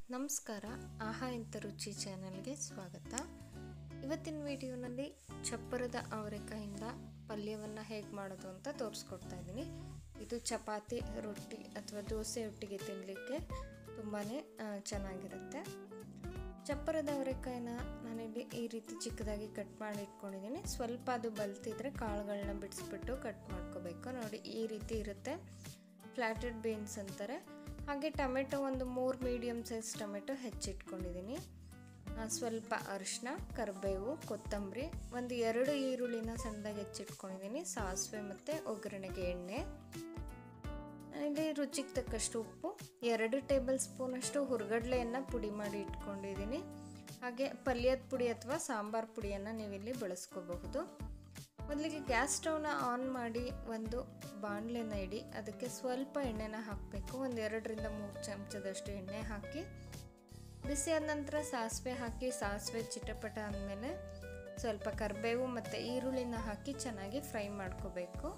ನಮಸ್ಕಾರ ಆಹಾ ಇಂತ ರುಚಿ ಚಾನಲ್ಗೆ ಸ್ವಾಗತ ಇವತ್ತಿನ ವಿಡಿಯೋನಲ್ಲಿ ಚಪ್ಪರದ ಅವರೆಕಾಯಿಂದ ಪಲ್ಯವನ್ನು ಹೇಗೆ ಮಾಡೋದು ಅಂತ ತೋರಿಸ್ಕೊಡ್ತಾ ಇದ್ದೀನಿ ಇದು ಚಪಾತಿ ರೊಟ್ಟಿ ಅಥವಾ ದೋಸೆ ಒಟ್ಟಿಗೆ ತಿನ್ನಲಿಕ್ಕೆ ತುಂಬಾ ಚೆನ್ನಾಗಿರುತ್ತೆ ಚಪ್ಪರದ ಅವರೆಕಾಯಿನ ನಾನಿಲ್ಲಿ ಈ ರೀತಿ ಚಿಕ್ಕದಾಗಿ ಕಟ್ ಮಾಡಿ ಇಟ್ಕೊಂಡಿದ್ದೀನಿ ಸ್ವಲ್ಪ ಅದು ಬಲ್ತಿದ್ರೆ ಕಾಳುಗಳನ್ನ ಬಿಡಿಸ್ಬಿಟ್ಟು ಕಟ್ ಮಾಡ್ಕೋಬೇಕು ನೋಡಿ ಈ ರೀತಿ ಇರುತ್ತೆ ಫ್ಲ್ಯಾಟೆಡ್ ಬೀನ್ಸ್ ಅಂತಾರೆ ಹಾಗೆ ಟೊಮೆಟೊ ಒಂದು ಮೂರು ಮೀಡಿಯಮ್ ಸೈಜ್ ಟೊಮೆಟೊ ಹೆಚ್ಚಿಟ್ಕೊಂಡಿದ್ದೀನಿ ಸ್ವಲ್ಪ ಅರಿಶಿನ ಕರಿಬೇವು ಕೊತ್ತಂಬರಿ ಒಂದು ಎರಡು ಈರುಳ್ಳಿನ ಸಣ್ಣದಾಗಿ ಹೆಚ್ಚಿಟ್ಕೊಂಡಿದ್ದೀನಿ ಸಾಸಿವೆ ಮತ್ತು ಒಗ್ಗರಣೆಗೆ ಎಣ್ಣೆ ಇಲ್ಲಿ ರುಚಿಗೆ ತಕ್ಕಷ್ಟು ಉಪ್ಪು ಎರಡು ಟೇಬಲ್ ಸ್ಪೂನಷ್ಟು ಹುರ್ಗಡ್ಲೆಯನ್ನು ಪುಡಿ ಮಾಡಿ ಇಟ್ಕೊಂಡಿದ್ದೀನಿ ಹಾಗೆ ಪಲ್ಯದ ಪುಡಿ ಅಥವಾ ಸಾಂಬಾರು ಪುಡಿಯನ್ನು ನೀವಿಲ್ಲಿ ಬಳಸ್ಕೋಬಹುದು ಮೊದಲಿಗೆ ಗ್ಯಾಸ್ ಸ್ಟವ್ನ ಆನ್ ಮಾಡಿ ಒಂದು ಬಾಣಲೆನ ಇಡಿ ಅದಕ್ಕೆ ಸ್ವಲ್ಪ ಎಣ್ಣೆನ ಹಾಕಬೇಕು ಒಂದು ಎರಡರಿಂದ ಮೂರು ಚಮಚದಷ್ಟು ಎಣ್ಣೆ ಹಾಕಿ ಬಿಸಿ ಆದ ನಂತರ ಸಾಸಿವೆ ಹಾಕಿ ಸಾಸಿವೆ ಚಿಟಪಟ ಆದಮೇಲೆ ಸ್ವಲ್ಪ ಕರಿಬೇವು ಮತ್ತು ಈರುಳ್ಳಿನ ಹಾಕಿ ಚೆನ್ನಾಗಿ ಫ್ರೈ ಮಾಡ್ಕೋಬೇಕು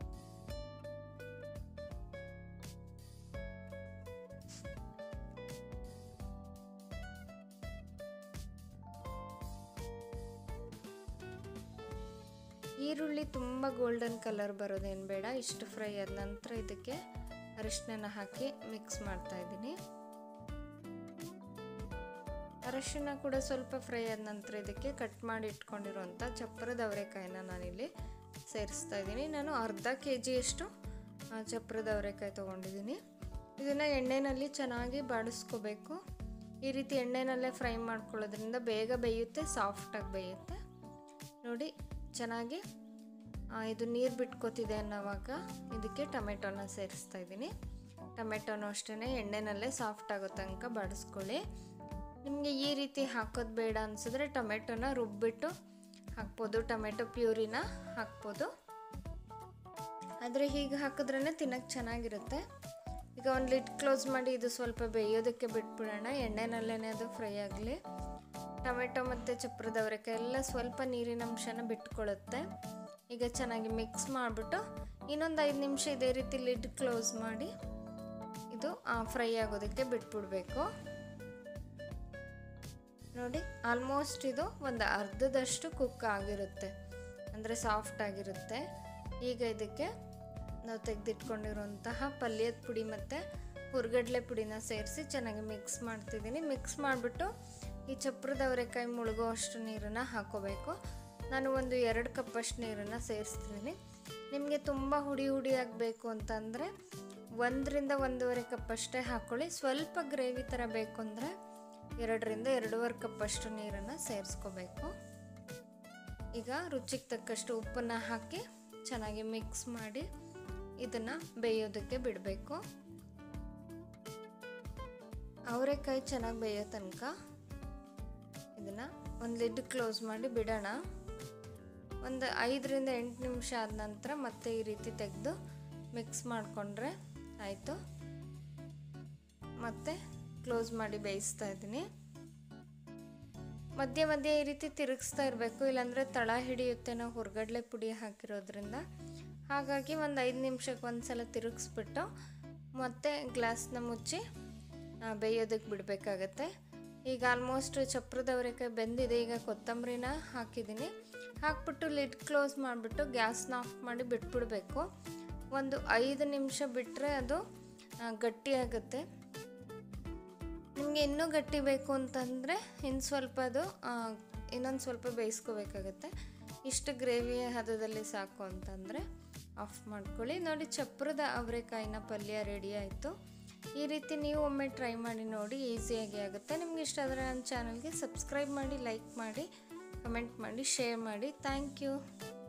ಈರುಳ್ಳಿ ತುಂಬ ಗೋಲ್ಡನ್ ಕಲರ್ ಬರೋದೇನು ಬೇಡ ಇಷ್ಟು ಫ್ರೈ ಆದ ನಂತರ ಇದಕ್ಕೆ ಅರಿಶಿನ ಹಾಕಿ ಮಿಕ್ಸ್ ಮಾಡ್ತಾ ಇದ್ದೀನಿ ಅರಿಶಿನ ಕೂಡ ಸ್ವಲ್ಪ ಫ್ರೈ ಆದ ನಂತರ ಇದಕ್ಕೆ ಕಟ್ ಮಾಡಿ ಇಟ್ಕೊಂಡಿರುವಂಥ ಚಪ್ಪರದ ಅವರೆಕಾಯಿನ ನಾನಿಲ್ಲಿ ಸೇರಿಸ್ತಾ ಇದ್ದೀನಿ ನಾನು ಅರ್ಧ ಕೆ ಜಿಯಷ್ಟು ಚಪ್ಪರದ ಅವರೆಕಾಯಿ ತೊಗೊಂಡಿದ್ದೀನಿ ಇದನ್ನು ಎಣ್ಣೆಯಲ್ಲಿ ಚೆನ್ನಾಗಿ ಬಾಡಿಸ್ಕೋಬೇಕು ಈ ರೀತಿ ಎಣ್ಣೆನಲ್ಲೇ ಫ್ರೈ ಮಾಡ್ಕೊಳ್ಳೋದ್ರಿಂದ ಬೇಗ ಬೇಯುತ್ತೆ ಸಾಫ್ಟಾಗಿ ಬೇಯುತ್ತೆ ನೋಡಿ ಚೆನ್ನಾಗಿ ಇದು ನೀರು ಬಿಟ್ಕೋತಿದೆ ಅನ್ನೋವಾಗ ಇದಕ್ಕೆ ಟೊಮೆಟೊನ ಸೇರಿಸ್ತಾ ಇದ್ದೀನಿ ಟೊಮೆಟೊನೂ ಅಷ್ಟೇ ಎಣ್ಣೆನಲ್ಲೇ ಸಾಫ್ಟ್ ಆಗೋ ತನಕ ಬಾಡಿಸ್ಕೊಳ್ಳಿ ನಿಮಗೆ ಈ ರೀತಿ ಹಾಕೋದು ಬೇಡ ಅನಿಸಿದ್ರೆ ಟೊಮೆಟೊನ ರುಬ್ಬಿಟ್ಟು ಹಾಕ್ಬೋದು ಟೊಮೆಟೊ ಪ್ಯೂರಿನ ಹಾಕ್ಬೋದು ಆದರೆ ಹೀಗೆ ಹಾಕಿದ್ರೇ ತಿನ್ನೋಕ್ಕೆ ಚೆನ್ನಾಗಿರುತ್ತೆ ಈಗ ಒಂದು ಲಿಡ್ ಕ್ಲೋಸ್ ಮಾಡಿ ಇದು ಸ್ವಲ್ಪ ಬೇಯೋದಕ್ಕೆ ಬಿಟ್ಬಿಡೋಣ ಎಣ್ಣೆನಲ್ಲೇ ಅದು ಫ್ರೈ ಆಗಲಿ ಟೊಮೆಟೊ ಮತ್ತು ಚಪ್ಪರದ ಅವರೆಕಾಯಿ ಎಲ್ಲ ಸ್ವಲ್ಪ ನೀರಿನ ಅಂಶನ ಬಿಟ್ಕೊಳ್ಳುತ್ತೆ ಈಗ ಚೆನ್ನಾಗಿ ಮಿಕ್ಸ್ ಮಾಡಿಬಿಟ್ಟು ಇನ್ನೊಂದು ಐದು ನಿಮಿಷ ಇದೇ ರೀತಿ ಲಿಡ್ ಕ್ಲೋಸ್ ಮಾಡಿ ಇದು ಫ್ರೈ ಆಗೋದಕ್ಕೆ ಬಿಟ್ಬಿಡಬೇಕು ನೋಡಿ ಆಲ್ಮೋಸ್ಟ್ ಇದು ಒಂದು ಅರ್ಧದಷ್ಟು ಕುಕ್ ಆಗಿರುತ್ತೆ ಅಂದರೆ ಸಾಫ್ಟ್ ಆಗಿರುತ್ತೆ ಈಗ ಇದಕ್ಕೆ ನಾವು ತೆಗೆದಿಟ್ಕೊಂಡಿರುವಂತಹ ಪಲ್ಯದ ಪುಡಿ ಮತ್ತು ಹುರ್ಗಡ್ಲೆ ಪುಡಿನ ಸೇರಿಸಿ ಚೆನ್ನಾಗಿ ಮಿಕ್ಸ್ ಮಾಡ್ತಿದ್ದೀನಿ ಮಿಕ್ಸ್ ಮಾಡಿಬಿಟ್ಟು ಈ ಚಪ್ರದ ಅವರೆಕಾಯಿ ಮುಳುಗೋ ಅಷ್ಟು ನೀರನ್ನು ಹಾಕೋಬೇಕು ನಾನು ಒಂದು ಎರಡು ಕಪ್ಪಷ್ಟು ನೀರನ್ನು ಸೇರಿಸ್ತಿದ್ದೀನಿ ನಿಮಗೆ ತುಂಬ ಹುಡಿ ಹುಡಿ ಆಗಬೇಕು ಅಂತಂದರೆ ಒಂದರಿಂದ ಒಂದೂವರೆ ಕಪ್ಪಷ್ಟೇ ಹಾಕ್ಕೊಳ್ಳಿ ಸ್ವಲ್ಪ ಗ್ರೇವಿ ಥರ ಬೇಕು ಅಂದರೆ ಎರಡರಿಂದ ಎರಡೂವರೆ ಕಪ್ಪಷ್ಟು ನೀರನ್ನು ಸೇರಿಸ್ಕೋಬೇಕು ಈಗ ರುಚಿಗೆ ತಕ್ಕಷ್ಟು ಉಪ್ಪನ್ನು ಹಾಕಿ ಚೆನ್ನಾಗಿ ಮಿಕ್ಸ್ ಮಾಡಿ ಇದನ್ನು ಬೇಯೋದಕ್ಕೆ ಬಿಡಬೇಕು ಅವರೆಕಾಯಿ ಚೆನ್ನಾಗಿ ಬೇಯೋ ತನಕ ಇದನ್ನು ಒಂದು ಲಿಡ್ ಕ್ಲೋಸ್ ಮಾಡಿ ಬಿಡೋಣ ಒಂದು ಐದರಿಂದ ಎಂಟು ನಿಮಿಷ ಆದ ನಂತರ ಮತ್ತೆ ಈ ರೀತಿ ತೆಗೆದು ಮಿಕ್ಸ್ ಮಾಡಿಕೊಂಡ್ರೆ ಆಯಿತು ಮತ್ತೆ ಕ್ಲೋಸ್ ಮಾಡಿ ಬೇಯಿಸ್ತಾ ಇದ್ದೀನಿ ಮಧ್ಯೆ ಮಧ್ಯೆ ಈ ರೀತಿ ತಿರುಗಿಸ್ತಾ ಇರಬೇಕು ಇಲ್ಲಾಂದರೆ ತಳ ಹಿಡಿಯುತ್ತೆ ನಾವು ಹೊರಗಡ್ಲೆ ಪುಡಿ ಹಾಕಿರೋದ್ರಿಂದ ಹಾಗಾಗಿ ಒಂದು ಐದು ನಿಮಿಷಕ್ಕೆ ಒಂದು ಸಲ ತಿರುಗಿಸ್ಬಿಟ್ಟು ಮತ್ತೆ ಗ್ಲಾಸ್ನ ಮುಚ್ಚಿ ಬೇಯೋದಕ್ಕೆ ಬಿಡಬೇಕಾಗತ್ತೆ ಈಗ ಆಲ್ಮೋಸ್ಟ್ ಚಪ್ರದ ಅವರೆಕಾಯಿ ಬೆಂದಿದೆ ಈಗ ಕೊತ್ತಂಬರಿನ ಹಾಕಿದ್ದೀನಿ ಹಾಕ್ಬಿಟ್ಟು ಲಿಡ್ ಕ್ಲೋಸ್ ಮಾಡಿಬಿಟ್ಟು ಗ್ಯಾಸ್ನ ಆಫ್ ಮಾಡಿ ಬಿಟ್ಬಿಡಬೇಕು ಒಂದು ಐದು ನಿಮಿಷ ಬಿಟ್ಟರೆ ಅದು ಗಟ್ಟಿಯಾಗುತ್ತೆ ನಿಮಗೆ ಇನ್ನೂ ಗಟ್ಟಿ ಬೇಕು ಅಂತಂದರೆ ಇನ್ನು ಸ್ವಲ್ಪ ಅದು ಇನ್ನೊಂದು ಸ್ವಲ್ಪ ಬೇಯಿಸ್ಕೋಬೇಕಾಗತ್ತೆ ಇಷ್ಟು ಗ್ರೇವಿ ಹದದಲ್ಲಿ ಸಾಕು ಅಂತಂದರೆ ಆಫ್ ಮಾಡ್ಕೊಳ್ಳಿ ನೋಡಿ ಚಪ್ಪರದ ಅವರೆಕಾಯಿನ ಪಲ್ಯ ರೆಡಿ ಆಯಿತು ಈ ರೀತಿ ನೀವು ಒಮ್ಮೆ ಟ್ರೈ ಮಾಡಿ ನೋಡಿ ಈಸಿಯಾಗಿ ಆಗುತ್ತೆ ನಿಮ್ಗೆ ಇಷ್ಟ ಆದರೆ ನನ್ನ ಚಾನಲ್ಗೆ ಸಬ್ಸ್ಕ್ರೈಬ್ ಮಾಡಿ ಲೈಕ್ ಮಾಡಿ ಕಮೆಂಟ್ ಮಾಡಿ ಶೇರ್ ಮಾಡಿ ಥ್ಯಾಂಕ್ ಯು